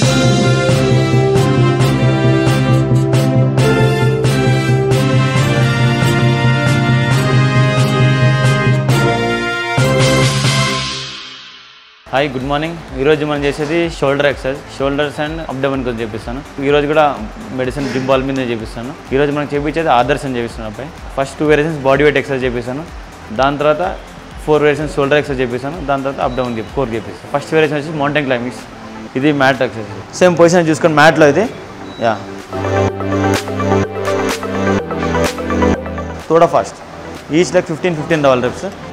hi good morning ఈరోజు మనం చేసేది shoulder exercise shoulders and abdomen కొంచెం చేపిస్తాను ఈరోజు కూడా మెడిసిన్ జిమ్ బాల్ మీద చేపిస్తాను ఈరోజు మనకు చేపించేది ఆదర్శ్ అని చేపిస్తాను అబ్బాయి first two variations body weight exercise చేపిస్తాను దాని తర్వాత ఫోర్ వేరియేషన్స్ షోల్డర్ ఎక్సర్సైజ్ చేపిస్తాను దాని తర్వాత అప్డౌన్ ఫోర్ చేపిస్తాను ఫస్ట్ వేరియేషన్ వచ్చి మౌంటైన్ క్లైంబింగ్స్ ఇది మ్యాట్ ఎక్సర్సైజ్ సేమ్ పొజిషన్ చూసుకొని మ్యాట్లో అయితే యా थोड़ा fast each leg fifteen fifteen రావాలి రేపు సార్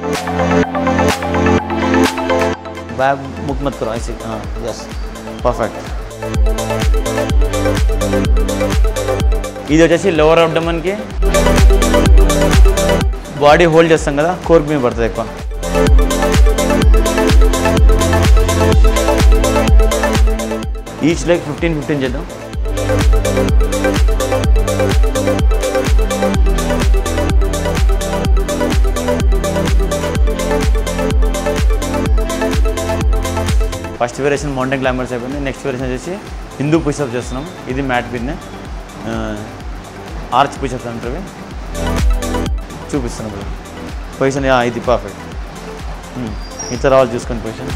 बैग मुख मत करो ऐसे हाँ यस పర్ఫెక్ట్ ఇది వచ్చేసి లోవర్ అబ్డమన్కి బాడీ హోల్డ్ చేస్తాం కదా కోర్క్ మీద పడుతుంది ఎక్కువ ఈచ్ లెగ్ ఫిఫ్టీన్ ఫిఫ్టీన్ చేద్దాం ఫస్ట్ వేరియేషన్ మౌంటైన్ క్లైంబర్స్ అయిపోయింది నెక్స్ట్ వేరియేషన్ వచ్చేసి హిందూ పుషప్ చేస్తున్నాం ఇది మ్యాట్ పిన్ ఆర్చ్ పుషప్స్ అంటారు చూపిస్తున్నాం ఇప్పుడు పొజిషన్ ఇది పర్ఫెక్ట్ ఇట్లా రావాలి చూసుకొని పొజిషన్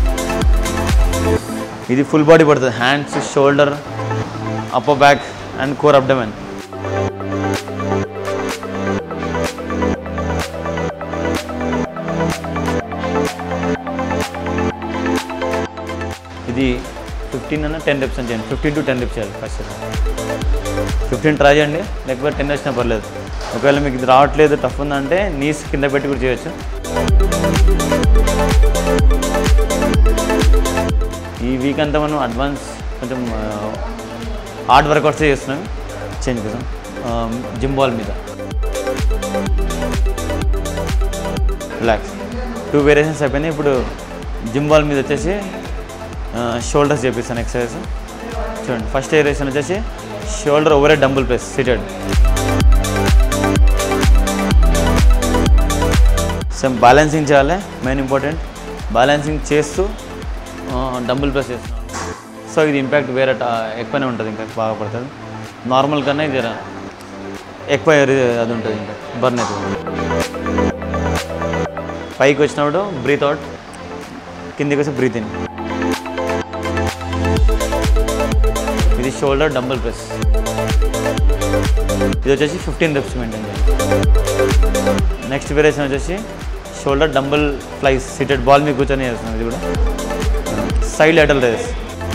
ఇది ఫుల్ బాడీ పడుతుంది hands shoulder upper back and core abdomen ఇది ఫిఫ్టీన్ అన్న టెన్ రెప్స్ అని చేయండి ఫిఫ్టీన్ టు టెన్ రెప్స్ చేయాలి ఫస్ట్ ఫిఫ్టీన్ ట్రై చేయండి లేకపోతే టెన్ వచ్చినా పర్లేదు ఒకవేళ మీకు ఇది రావట్లేదు టఫ్ ఉందంటే నీస్ కింద పెట్టి కూడా చేయొచ్చు ఈ వీక్ అంతా మనం అడ్వాన్స్ కొంచెం హార్డ్ వర్కౌట్స్ చేస్తున్నాం చేంజ్ కోసం జిమ్ బాల్ మీద రిలాక్స్ టూ వేరియేషన్స్ అయిపోయినాయి ఇప్పుడు జిమ్ బాల్ మీద వచ్చేసి షోల్డర్స్ చేపిస్తాను ఎక్సర్సైజ్ చూడండి ఫస్ట్ వేరియేషన్ వచ్చేసి shoulder over dumbbell press seated same balancing చేయాలి మెయిన్ ఇంపార్టెంట్ బ్యాలెన్సింగ్ చేస్తూ డంబుల్ ప్రెస్ చేస్తున్నాను సో ఇది ఇంపాక్ట్ వేరే ట- ఎక్కువనే ఉంటుంది ఇంకా బాగా పడుతుంది నార్మల్ కన్నా ఇది ఎక్కువ రి- అది ఉంటుంది ఇంకా బర్న్ అవుతుంది పైకి వచ్చినప్పుడు బ్రీత్ అవుట్ కిందికి వచ్చి బ్రీత్ ఇన్ ఇది షోల్డర్ డంబుల్ ప్రెస్ ఇది వచ్చేసి ఫిఫ్టీన్ రెప్స్ మెయింటైన్ చేయాలి నెక్స్ట్ వేరియేషన్ వచ్చేసి shoulder dumbbell flies seated ball మీద కూర్చొని చేస్తున్నాం ఇది కూడా side lateral raises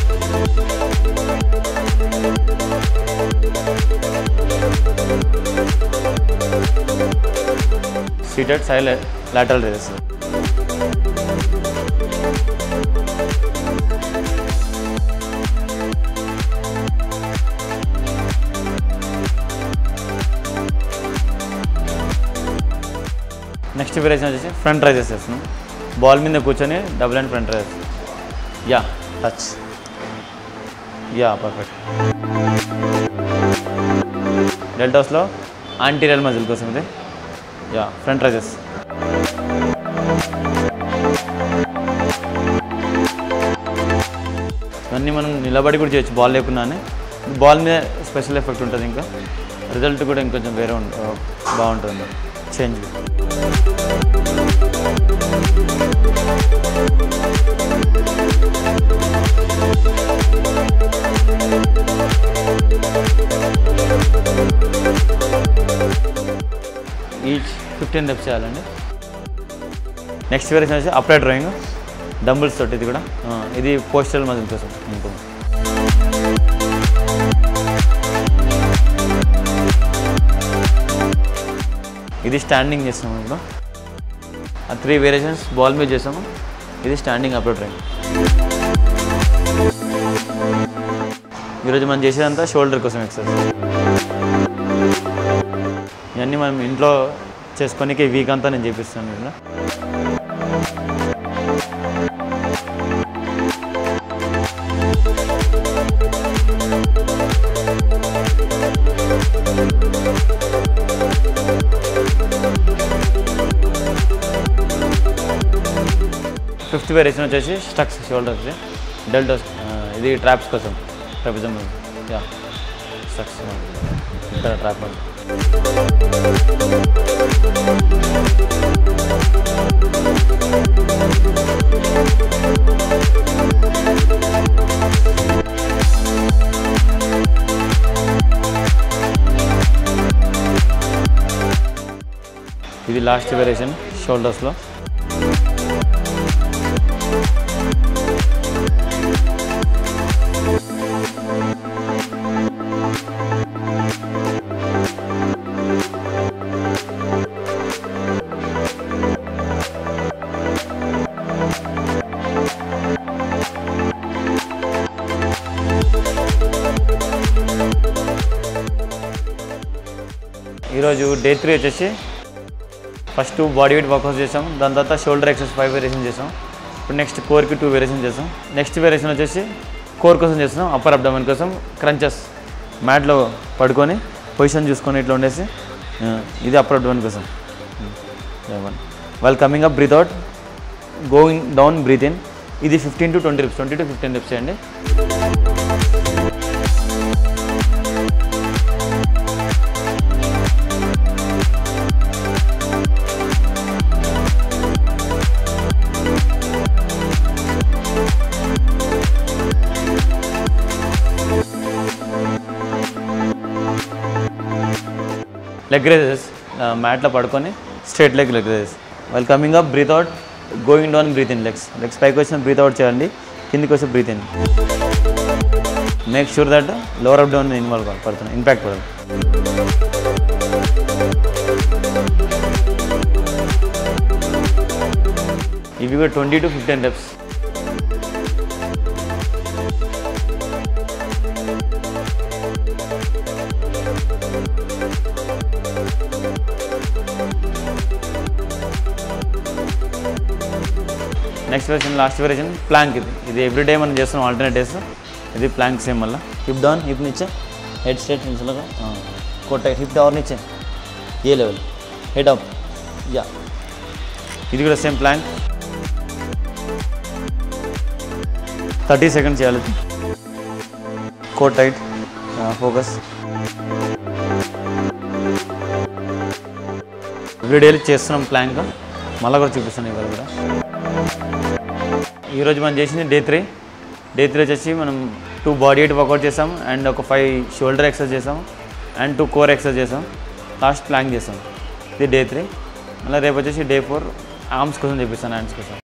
seated side lateral raises next variation వచ్చేసి ఫ్రంట్ రైజెస్ చేస్తున్నాం బాల్ మీద కూర్చొని double and front raises yeah touch yeah perfect డెల్టాస్లో ఆంటీరియల్ మజిల్ కోసం ఇది యా ఫ్రంట్ రైజెస్ ఇవన్నీ మనం నిలబడి కూడా చేయొచ్చు బాల్ లేకున్నానే బాల్ మీద స్పెషల్ ఎఫెక్ట్ ఉంటుంది ఇంకా రిజల్ట్ కూడా ఇంకొంచెం వేరే ఉంట బాగుంటుంది చేంజ్ ఈచ్ ఫిఫ్టీన్ రెప్స్ చేయాలండి నెక్స్ట్ వేరియేషన్ వచ్చి అప్లై డ్రాయింగ్ డంబుల్స్ తోటి ఇది కూడా ఆ, ఇది పోస్టల్ మజిల్ కోసం ఇంకో ఇది స్టాండింగ్ చేస్తాము ఇప్పుడు ఆ త్రీ వేరియేషన్స్ బాల్ మీద చేసాము ఇది స్టాండింగ్ అప్లై డ్రాయింగ్ ఈరోజు మనం చేసేదంతా షోల్డర్ కోసం ఎక్సర్సైజ్ ఇవన్నీ మనం ఇంట్లో చేసుకోనికి వీక్ అంతా నేను చేపిస్తాను ఇక్కడ ఫిఫ్త్ వేరియేషన్ వచ్చేసి స్టక్స్ షోల్డర్స్ డెల్టోస్ ఇది ట్రాప్స్ కోసం ట్రాపిజం యా సక్సెస్ ఇక్కడ ట్రాప్ ఇది లాస్ట్ వేరియేషన్ షోల్డర్స్లో ఈరోజు డే త్రీ వచ్చేసి ఫస్ట్ బాడీ వెయిట్ వర్కౌట్ చేసాం దాని తర్వాత షోల్డర్ ఎక్సర్సైజ్ ఫైవ్ వేరియేషన్ చేసాం ఇప్పుడు నెక్స్ట్ కోర్కి టూ వేరియేషన్ చేసాం నెక్స్ట్ వేరియేషన్ వచ్చేసి కోర్ కోసం చేస్తున్నాం అప్పర్ అబ్డమన్ కోసం క్రంచెస్ మ్యాట్లో పడుకొని పొజిషన్ చూసుకొని ఇట్లా ఉండేసి ఆ, ఇది అప్పర్ అబ్డమన్ కోసం వాళ్ళు coming up breathe out going down breathe in ఇది fifteen to twenty reps twenty to fifteen reps చేయండి లెగ్ రేజెస్ మ్యాట్లో పడుకొని straight leg leg raises while coming up breathe out going down breathe in legs legs పైకి వచ్చిన breathe out చేయండి కిందికి వచ్చి breathe in make sure that lower up down involve పడుతుంది impact పడదు ఇవి కూడా twenty to fifteen reps next version last version Planck ఇది ఇది ఎవ్రీడే మనం చేస్తున్నాం ఆల్టర్నేట్ డేస్ ఇది ప్లాంక్ సేమ్ మళ్ళీ హిప్ డౌన్ హిప్ नीचे हेड स्ट्रेट नीचे लगा हाँ कोट टाइट हिप और नीचे ये लेवल हेड अप या ఇది కూడా సేమ్ ప్లాంక్ థర్టీ సెకండ్స్ చేయాలి కోట్ టైట్ ఫోకస్ ఎవ్రీడేಲಿ చేస్తున్నాం ప్లాంక్ మళ్ళీ కూడా చూపిస్తాను ఇవాళ కూడా ఈరోజు మనం చేసింది డే త్రీ డే త్రీ వచ్చేసి మనం టూ బాడీ వెయిట్ వర్కౌట్ చేసాం అండ్ ఒక ఫైవ్ షోల్డర్ ఎక్సర్సైజ్ చేసాం అండ్ టూ కోర్ ఎక్సర్సైజ్ చేసాం లాస్ట్ ప్లాంక్ చేసాం ఇది డే త్రీ మళ్ళీ రేపు వచ్చేసి డే ఫోర్ ఆర్మ్స్ కోసం చూపిస్తాను హ్యాండ్స్ కోసం